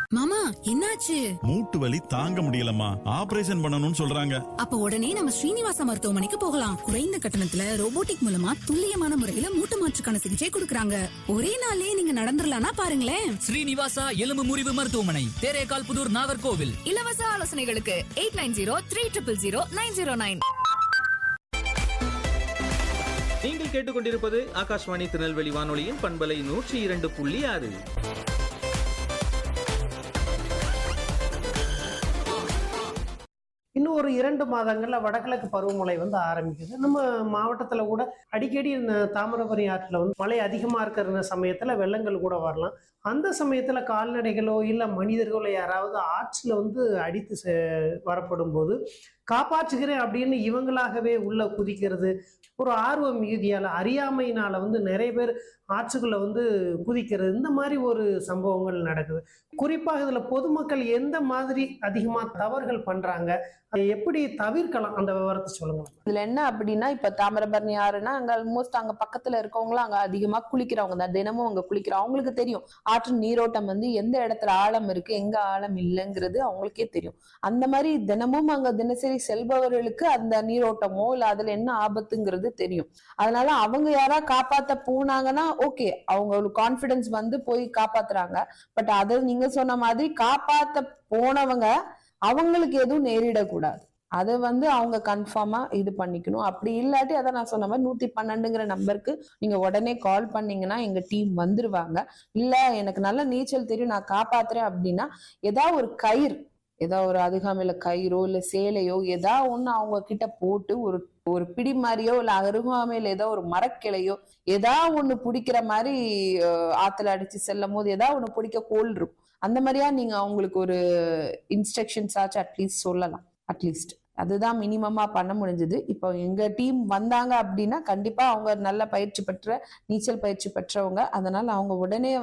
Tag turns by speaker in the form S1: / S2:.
S1: மாமா என்னாச்சு
S2: மூட்டு வலி தாங்க முடியலம்மா ஆபரேஷன் பண்ணணும்னு சொல்றாங்க
S1: அப்ப உடனே நம்ம ஸ்ரீனிவாசா மருத்துவமனைக்கு போகலாம் குறைந்த கட்டணத்துல ரோபோட்டிக் மூலமா துல்லியமான முறையில மூட்டு மாற்றுக்கான சிகிச்சை கொடுக்கறாங்க ஒரே நாள்லயே நீங்க நடந்துடலாம்னா பாருங்களேன்
S3: ஸ்ரீனிவாசா எலும்பு முறிவு மருத்துவமனை தேரேகால் புதூர் நாகர்கோவில்
S4: இலவச ஆலோசனைகளுக்கு eight nine zero three triple zero nine zero nine
S5: நீங்கள் கேட்டுக்கொண்டிருப்பது ஆகாஷ்வாணி திருநெல்வேலி வானொலியின் பண்பலை நூற்றி இரண்டு புள்ளி ஆறு
S6: இன்னும் ஒரு இரண்டு மாதங்கள்ல வடகிழக்கு பருவமழை வந்து ஆரம்பிக்குது நம்ம மாவட்டத்துல கூட அடிக்கடி இந்த தாமிரபரணி ஆற்றுல வந்து மழை அதிகமா இருக்கிற சமயத்துல வெள்ளங்கள் கூட வரலாம் அந்த சமயத்துல கால்நடைகளோ இல்ல மனிதர்களோ யாராவது ஆற்றுல வந்து அடித்து செ- வரப்படும் போது காப்பாற்றுகிறேன் அப்படின்னு இவங்களாகவே உள்ள குதிக்கிறது ஒரு ஆர்வ மிகுதியால அறியாமையினால வந்து நிறைய பேர் ஆற்றுக்குள்ள வந்து குதிக்கிறது இந்த மாதிரி ஒரு சம்பவங்கள் நடக்குது குறிப்பாக இதுல பொதுமக்கள் எந்த மாதிரி அதிகமா தவறுகள் பண்றாங்க அதை எப்படி தவிர்க்கலாம் அந்த விவரத்தை சொல்லுங்க
S7: இதுல என்ன அப்படின்னா இப்ப தாமிரபரணி ஆறுனா அங்க ஆல்மோஸ்ட் அங்க பக்கத்துல இருக்கவங்களும் அங்க அதிகமா குளிக்கிறவங்க தான் தினமும் அங்க குளிக்கிறோம் அவங்களுக்கு தெரியும் ஆற்று நீரோட்டம் வந்து எந்த இடத்துல ஆழம் இருக்கு எங்க ஆழம் இல்லைங்கிறது அவங்களுக்கே தெரியும் அந்த மாதிரி தினமும் அங்க தினசரி செல்பவர்களுக்கு அந்த நீரோட்டமோ இல்ல அதுல என்ன ஆபத்துங்கிறது தெரியும் அதனால அவங்க யாரா காப்பாத்த போனாங்கன்னா ஓகே அவங்களுக்கு கான்பிடன்ஸ் வந்து போய் காப்பாத்துறாங்க பட் அதை நீங்க சொன்ன மாதிரி காப்பாத்த போனவங்க அவங்களுக்கு எதுவும் நேரிடக்கூடாது அதை வந்து அவங்க கன்ஃபார்மா இது பண்ணிக்கணும் அப்படி இல்லாட்டி அதான் நான் சொன்ன மாதிரி நூத்தி பன்னெண்டுங்கிற நம்பருக்கு நீங்க உடனே கால் பண்ணீங்கன்னா எங்க டீம் வந்துருவாங்க இல்ல எனக்கு நல்ல நீச்சல் தெரியும் நான் காப்பாத்துறேன் அப்படின்னா ஏதாவது ஒரு கயிறு ஏதாவது ஒரு அதுகாமையில கயிறோ இல்ல சேலையோ ஏதாவது ஒண்ணு அவங்க கிட்ட போட்டு ஒரு ஒரு பிடி மாதிரியோ இல்ல அருகாமையில ஏதோ ஒரு மரக்கிளையோ ஏதாவது ஒண்ணு பிடிக்கிற மாதிரி அஹ், ஆத்துல அடிச்சு செல்லும் போது ஏதாவது ஒண்ணு பிடிக்க கோல் இருக்கும் அந்த மாதிரியா நீங்க அவங்களுக்கு ஒரு இன்ஸ்ட்ரக்ஷன்ஸ் ஆச்சு அட்லீஸ்ட் சொல்லலாம் அட்லீஸ்ட் அதுதான் மினிமமா பண்ண முடிஞ்சது இப்போ எங்க டீம் வந்தாங்க அப்படின்னா கண்டிப்பா அவங்க நல்ல பயிற்சி பெற்ற நீச்சல் பயிற்சி பெற்றவங்க அதனால அவங்க உடனே